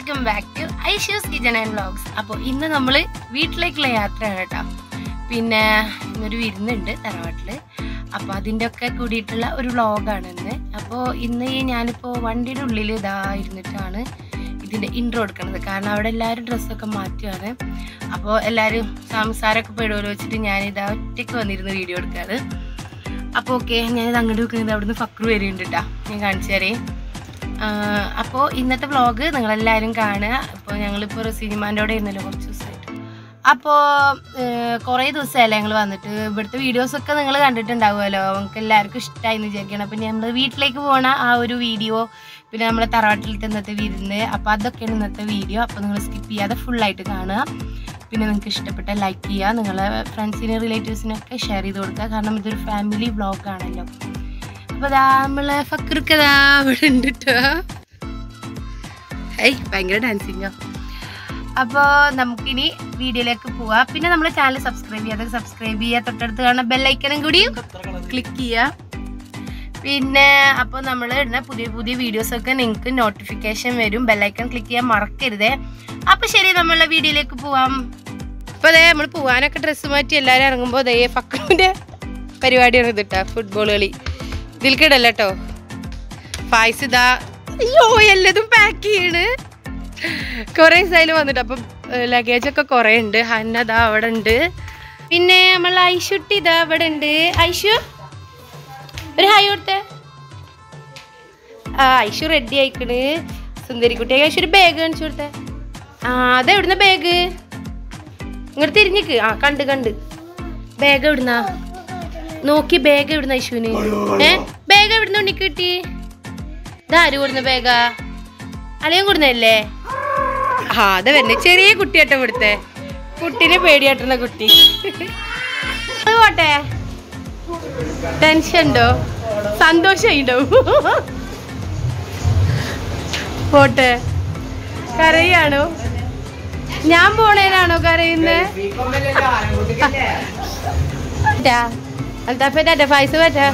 welcome back to Aishu's kitchen and vlogs അപ്പോൾ ഇന്ന് നമ്മൾ വീട്ടിലേക്കുള്ള യാത്രയാണ് കേട്ടോ പിന്നെ ഇന്നൊരു വിരുന്നുണ്ട് തറവാട്ടിൽ അപ്പോൾ അതിൻ്റെ ഒക്കെ കൂടിയിട്ടുള്ള ഒരു വ്ളോഗാണ് ഇന്ന് അപ്പോൾ ഇന്ന് ഈ ഞാനിപ്പോൾ വണ്ടിയുടെ ഉള്ളിൽ ഇതാ ഇരുന്നിട്ടാണ് ഇതിൻ്റെ ഇൻട്രോ എടുക്കുന്നത് കാരണം അവിടെ എല്ലാവരും ഡ്രസ്സൊക്കെ മാറ്റുകയാണ് അപ്പോൾ എല്ലാവരും സംസാരമൊക്കെ പെടുമല്ലോ വെച്ചിട്ട് ഞാനിതാ ഒറ്റയ്ക്ക് വന്നിരുന്ന് വീഡിയോ എടുക്കാറ് അപ്പോൾ ഓക്കെ ഞാനിത് അങ്ങോട്ട് വെക്കുന്നത് അവിടുന്ന് ഫക്രു വരുന്നുണ്ട് കേട്ടോ ഞാൻ കാണിച്ചു തരേ അപ്പോൾ ഇന്നത്തെ വ്ളോഗ് നിങ്ങളെല്ലാവരും കാണുക ഇപ്പോൾ ഞങ്ങളിപ്പോൾ ഒരു സിനിമാൻ്റെ അവിടെ ഇരുന്നല്ലോ കുറച്ച് ദിവസമായിട്ട് അപ്പോൾ കുറേ ദിവസമല്ലേ ഞങ്ങൾ വന്നിട്ട് ഇവിടുത്തെ വീഡിയോസൊക്കെ നിങ്ങൾ കണ്ടിട്ടുണ്ടാവുമല്ലോ നമുക്ക് എല്ലാവർക്കും ഇഷ്ടമായി എന്ന് വിചാരിക്കണം അപ്പം നമ്മൾ വീട്ടിലേക്ക് പോണ ആ ഒരു വീഡിയോ പിന്നെ നമ്മളെ തറവാട്ടിലത്തെ ഇന്നത്തെ വിരുന്ന് അപ്പോൾ അതൊക്കെയാണ് ഇന്നത്തെ വീഡിയോ അപ്പോൾ നിങ്ങൾ സ്കിപ്പ് ചെയ്യാതെ ഫുള്ളായിട്ട് കാണുക പിന്നെ നിങ്ങൾക്ക് ഇഷ്ടപ്പെട്ട ലൈക്ക് ചെയ്യുക നിങ്ങളെ ഫ്രണ്ട്സിനും റിലേറ്റീവ്സിനൊക്കെ ഷെയർ ചെയ്ത് കൊടുക്കുക കാരണം ഇതൊരു ഫാമിലി വ്ളോഗ് ആണല്ലോ അപ്പോൾ ദാ നമ്മളെ ഫക്രക്ക് ദാ അവിടെ ഉണ്ട് കേട്ടോ ഏയ് ഭയങ്കര ഡാൻസിങ്ങോ അപ്പോൾ നമുക്കിനി വീഡിയോയിലേക്ക് പോവാം പിന്നെ നമ്മുടെ ചാനൽ സബ്സ്ക്രൈബ് ചെയ്യാതെ സബ്സ്ക്രൈബ് ചെയ്യുക തൊട്ടടുത്ത് കാണുന്ന ബെല്ലൈക്കനും കൂടി ക്ലിക്ക് ചെയ്യുക പിന്നെ അപ്പോൾ നമ്മൾ ഇടുന്ന പുതിയ പുതിയ വീഡിയോസൊക്കെ നിങ്ങൾക്ക് നോട്ടിഫിക്കേഷൻ വരും ബെല്ലൈക്കൺ ക്ലിക്ക് ചെയ്യാൻ മറക്കരുതേ അപ്പോൾ ശരി നമ്മളുടെ വീഡിയോയിലേക്ക് പോവാം ഇപ്പോൾ അതേ നമ്മൾ പോവാനൊക്കെ ഡ്രസ്സ് മാറ്റി എല്ലാവരും ഇറങ്ങുമ്പോൾ അതേ ഫക്രുവിൻ്റെ പരിപാടിയാണ് ഇത് കേട്ടോ ഫുട്ബോൾ കളി ഇതിൽക്കിടല്ല കേട്ടോ പായസ് ഇതാ അയ്യോ എല്ലതും പാക്ക് ചെയ്യണ് കുറേ ദിവസമായാലും വന്നിട്ട് അപ്പം ലഗേജ് ഒക്കെ കുറേ ഉണ്ട് ഹന്ന ദാ അവിടെ ഉണ്ട് പിന്നെ നമ്മൾ ഐഷുട്ടി ഇതാ അവിടെ ഉണ്ട് ഐഷു ഒരു ഹായ് കൊടുത്തേ ആ ഐഷു റെഡി ആയിക്കണ് സുന്ദരിക്കുട്ടി ഐഷു ഒരു ബാഗ് കാണിച്ചു കൊടുത്തേ ആ അതെവിടുന്ന ബാഗ് ഇങ്ങോട്ട് തിരിഞ്ഞിക്ക് ആ കണ്ട് കണ്ട് ബാഗ് എവിടുന്നാ നോക്കി ബാഗ് എവിടുന്ന ഐശുവിന് ഏ ബാഗ് എവിടുന്ന ഉണ്ണിക്ക് കിട്ടി ഇതാര് കൊടുന്ന ബാഗാ അളിയൻ കൊടുന്നല്ലേ ആ അതെ വരുന്നേ ചെറിയ കുട്ടിയാട്ടോ ഇവിടുത്തെ കുട്ടീനെ പേടിയാട്ടുന്ന കുട്ടി അത് പോട്ടെ ടെൻഷൻ ഉണ്ടോ സന്തോഷമായിണ്ടോ പോട്ടെ കരയാണോ ഞാൻ പോണേനാണോ കരയുന്നേ അൽത്താഫേറ്റാ പൈസ പറ്റാ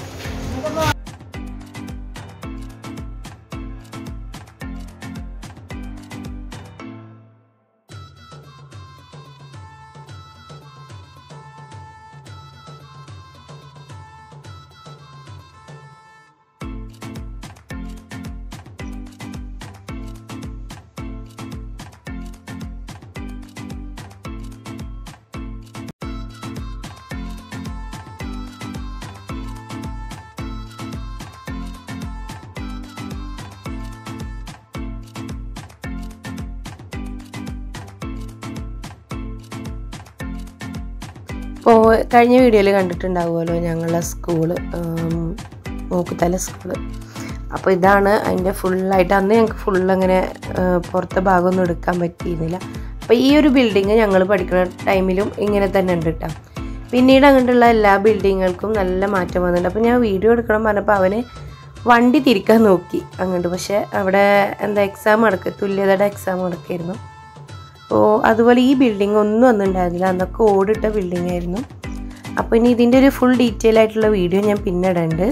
ഇപ്പോൾ കഴിഞ്ഞ വീഡിയോയിൽ കണ്ടിട്ടുണ്ടാവുമല്ലോ ഞങ്ങളുടെ സ്കൂള് മൂക്കുതല സ്കൂള് അപ്പോൾ ഇതാണ് അതിൻ്റെ ഫുള്ളായിട്ട് അന്ന് ഞങ്ങൾക്ക് ഫുൾ അങ്ങനെ പുറത്തെ ഭാഗമൊന്നും എടുക്കാൻ പറ്റിയിരുന്നില്ല അപ്പോൾ ഈ ഒരു ബിൽഡിങ് ഞങ്ങൾ പഠിക്കുന്ന ടൈമിലും ഇങ്ങനെ തന്നെ ഉണ്ട് കേട്ടോ പിന്നീട് അങ്ങോട്ടുള്ള എല്ലാ ബിൽഡിങ്ങുകൾക്കും നല്ല മാറ്റം വന്നിട്ടുണ്ട് അപ്പോൾ ഞാൻ വീഡിയോ എടുക്കണം പറഞ്ഞപ്പോൾ അവന് വണ്ടി തിരിക്കാൻ നോക്കി അങ്ങോട്ട് പക്ഷേ അവിടെ എന്താ എക്സാം നടക്കുക തുല്യതയുടെ എക്സാം നടക്കായിരുന്നു അപ്പോൾ അതുപോലെ ഈ ബിൽഡിംഗ് ഒന്നും ഒന്നും ഉണ്ടായിരുന്നില്ല അന്നൊക്കെ ഓടിട്ട ബിൽഡിംഗ് ആയിരുന്നു അപ്പോൾ ഇനി ഇതിൻ്റെ ഒരു ഫുൾ ഡീറ്റെയിൽ ആയിട്ടുള്ള വീഡിയോ ഞാൻ പിന്നെ ഇടുന്നുണ്ട്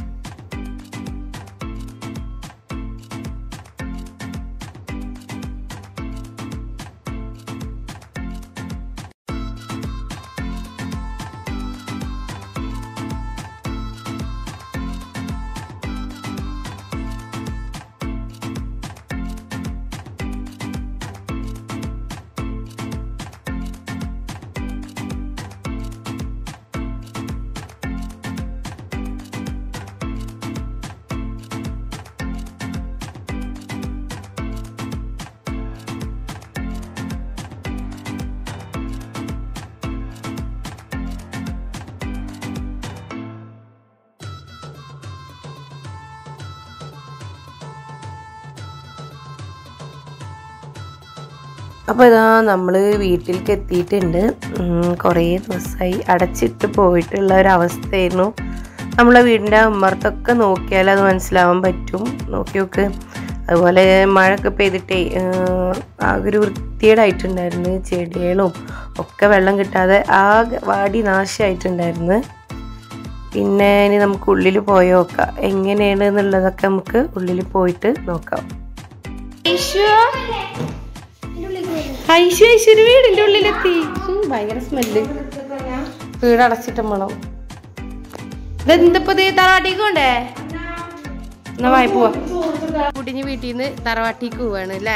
അപ്പോൾ ഇതാ നമ്മൾ വീട്ടിലേക്ക് എത്തിയിട്ടുണ്ട് കുറേ ദിവസമായി അടച്ചിട്ട് പോയിട്ടുള്ള ഒരു അവസ്ഥയായിരുന്നു നമ്മളെ വീടിൻ്റെ അമ്മർത്തൊക്കെ നോക്കിയാൽ അത് മനസ്സിലാവാൻ പറ്റും നോക്കി നോക്ക് അതുപോലെ മഴയൊക്കെ പെയ്തിട്ടേ ആകെ ഒരു വൃത്തിയേടായിട്ടുണ്ടായിരുന്നു ചെടികളും ഒക്കെ വെള്ളം കിട്ടാതെ ആകെ വാടി നാശമായിട്ടുണ്ടായിരുന്നു പിന്നെ ഇനി നമുക്ക് ഉള്ളിൽ പോയി നോക്കാം എങ്ങനെയാണ് എന്നുള്ളതൊക്കെ നമുക്ക് ഉള്ളിൽ പോയിട്ട് നോക്കാം ഈശോ ഐശ്വര്യ ഐശ്വര്യ വീടിന്റെ ഉള്ളിലെത്തി ഉം, ഭയങ്കര സ്മെല്ല് വീട് അടച്ചിട്ട് മണം ഇതെന്തപ്പോ തറവാട്ടിക്ക് കൊണ്ടേ എന്നാ വായി പോവാ കുട്ടിഞ്ഞ് വീട്ടിൽ നിന്ന് തറവാട്ടിക്ക് പോവാണ് അല്ലേ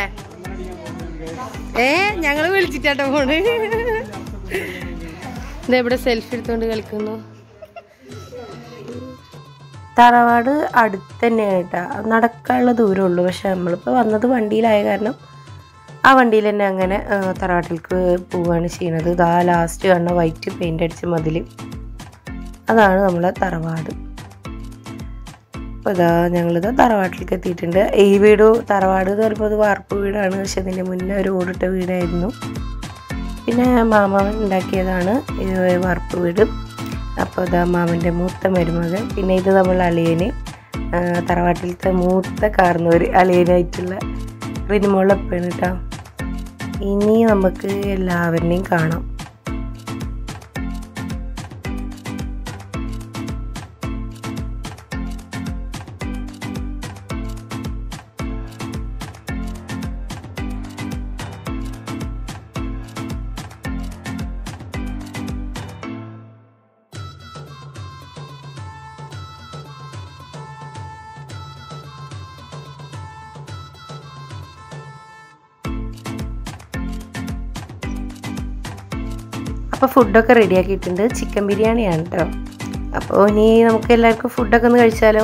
ഏ ഞങ്ങള് വിളിച്ചിട്ടാട്ടോ പോണ് ഇതെവിടെ സെൽഫി എടുത്തോണ്ട് കളിക്കുന്നു തറവാട് അടുത്ത് തന്നെയാണ് കേട്ടോ നടക്കാനുള്ള ദൂരമുള്ളൂ പക്ഷെ നമ്മളിപ്പോൾ വന്നത് വണ്ടിയിലായ കാരണം ആ വണ്ടിയിൽ തന്നെ അങ്ങനെ ആ, തറവാട്ടിലേക്ക് പോവുകയാണ് ചെയ്യുന്നത് ഇതാ ലാസ്റ്റ് കാണുന്ന വൈറ്റ് പെയിൻ്റ് അടിച്ച മതിൽ അതാണ് നമ്മളെ തറവാട് അപ്പോൾ ഇതാ ഞങ്ങളിത് തറവാട്ടിലേക്ക് എത്തിയിട്ടുണ്ട് ഈ വീട് തറവാട് എന്ന് പറയുമ്പോൾ അത് വാർപ്പ് വീടാണ് പക്ഷെ അതിൻ്റെ മുന്നേ ഒരു ഓടിട്ട വീടായിരുന്നു പിന്നെ മാമാവൻ ഉണ്ടാക്കിയതാണ് ഈ വാർപ്പ് വീട് അപ്പോൾ ഇതാ മാമൻ്റെ മൂത്ത മരുമകൻ പിന്നെ ഇത് നമ്മൾ അളിയന് ആ, തറവാട്ടിലത്തെ മൂത്ത കാർന്നവർ അളിയനായിട്ടുള്ള റിനിമോളപ്പാണ് കേട്ടോ ഇനി നമുക്ക് എല്ലാവരുടെയും കാണാം അപ്പോൾ ഫുഡൊക്കെ റെഡിയാക്കിയിട്ടുണ്ട് ചിക്കൻ ബിരിയാണിയാണ് കേട്ടോ അപ്പോൾ ഇനി നമുക്ക് എല്ലാവർക്കും ഫുഡൊക്കെ ഒന്ന് കഴിച്ചാലോ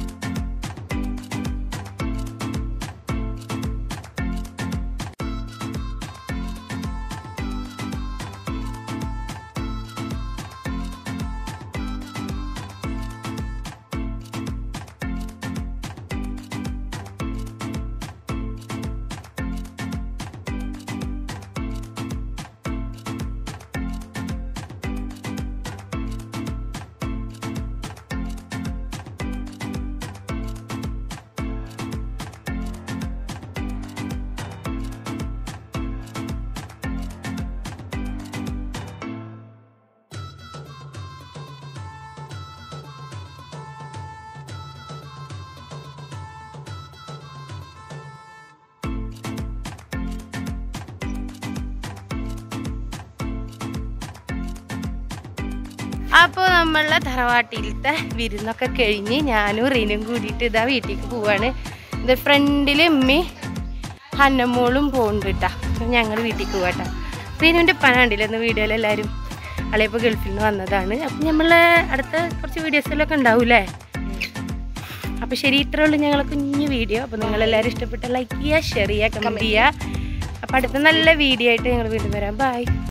അപ്പോൾ നമ്മളെ തറവാട്ടിലത്തെ വിരുന്നൊക്കെ കഴിഞ്ഞ് ഞാനും റീനും കൂടിയിട്ട് ഇതാ വീട്ടിലേക്ക് പോവാണ് ഇത് ഫ്രണ്ടിൽ ഉമ്മി ഹന്നമോളും പോകുന്നുണ്ട് കേട്ടാ ഞങ്ങൾ വീട്ടിലേക്ക് പോവാട്ടാ റീനുവിൻ്റെ പന കണ്ടില്ല ഇന്ന് വീഡിയോയിൽ എല്ലാവരും അളിയപ്പോൾ ഗൾഫിൽ നിന്ന് വന്നതാണ് അപ്പം നമ്മളെ അടുത്ത കുറച്ച് വീഡിയോസിലൊക്കെ ഉണ്ടാവൂലേ അപ്പോൾ ശരി ഇത്രേ ഉള്ളൂ ഞങ്ങളെ കുഞ്ഞു വീഡിയോ അപ്പോൾ നിങ്ങളെല്ലാവരും ഇഷ്ടപ്പെട്ട ലൈക്ക് ചെയ്യുക ഷെയർ ചെയ്യുക കമൻറ്റ് ചെയ്യുക അപ്പോൾ അടുത്ത നല്ല വീഡിയോ ആയിട്ട് ഞങ്ങൾ വീണ്ടും വരാം ബൈ